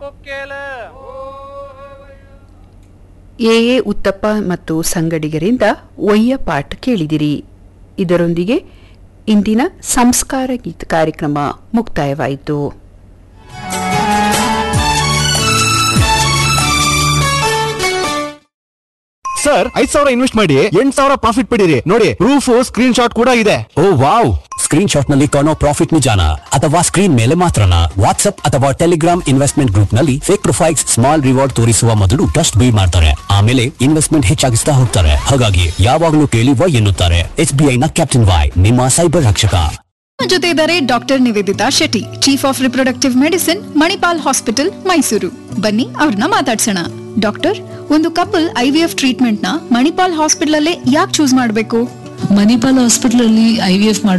ಕೊಕ್ಕೇಲ A A uttappa ಮತ್ತು ಸಂಗಡಿಗರಿಂದ ಒಯ್ಯ ಪಾಠ ಕೇಳಿದಿರಿ ಇದರೊಂದಿಗೆ ಇಂದಿನ ಸಂಸ್ಕಾರ ಗೀತ ಕಾರ್ಯಕ್ರಮ ಮುಕ್ತಾಯವಾಯಿತು ಸರ್ ಐದ್ ಸಾವಿರ ಇನ್ವೆಸ್ಟ್ ಮಾಡಿ ಎಂಟ್ ಸಾವಿರ ಪ್ರಾಫಿಟ್ ಪಡೀರಿ ನೋಡಿ ಪ್ರೂಫ್ ಸ್ಕ್ರೀನ್ ಶಾಟ್ ಕೂಡ ಇದೆ ಓ ವಾವ್ ಸ್ಕ್ರೀನ್ ಶಾಟ್ ನಲ್ಲಿ ಕಾಣೋ ಪ್ರಾಫಿಟ್ ನಿಜಾನ ಅಥವಾ ಸ್ಕ್ರೀನ್ ಮೇಲೆ ಮಾತ್ರನಾ ವಾಟ್ಸ್ಆಪ್ ಅಥವಾ ಟೆಲಿಗ್ರಾಮ್ ಇನ್ವೆಸ್ಟ್ಮೆಂಟ್ ಗ್ರೂಪ್ ನಲ್ಲಿ ಫೇಕ್ ಪ್ರೊಫೈಲ್ಸ್ ಸ್ಮಾಲ್ ರಿವಾರ್ಡ್ ತೋರಿಸುವ ಮೊದಲು ಟ್ರಸ್ಟ್ ಬಿಲ್ಡ್ ಮಾಡ್ತಾರೆ ಆಮೇಲೆ ಇನ್ವೆಸ್ಟ್ಮೆಂಟ್ ಹೆಚ್ಚಾಗಿಸ್ತಾ ಹೋಗ್ತಾರೆ ಹಾಗಾಗಿ ಯಾವಾಗಲೂ ಕೇಳಿ ವೈ ಎನ್ನುತ್ತಾರೆ ಎಸ್ ಬಿ ಐ ನ ಕ್ಯಾಪ್ಟನ್ ವೈ ನಿಮ್ಮ ಸೈಬರ್ ರಕ್ಷಕ ನಮ್ಮ ಜೊತೆ ಇದ್ದಾರೆ doctor Nivedita Shetty chief of reproductive medicine Manipal hospital Mysuru ಬನ್ನಿ ಅವ್ರನ್ನ ಮಾತಾಡ್ಸೋಣ ಡಾಕ್ಟರ್ ಒಂದು ಕಪಲ್ ಐವಿಎಫ್ ಟ್ರೀಟ್ಮೆಂಟ್ ನ ಮಣಿಪಾಲ್ ಹಾಸ್ಪಿಟಲ್ ಅಲ್ಲೇ ಯಾಕೆ ಚೂಸ್ ಮಾಡಬೇಕು ಮಣಿಪಾಲ್ ಹಾಸ್ಪಿಟಲ್ ಅಲ್ಲಿ ಐ ವಿ ಎಫ್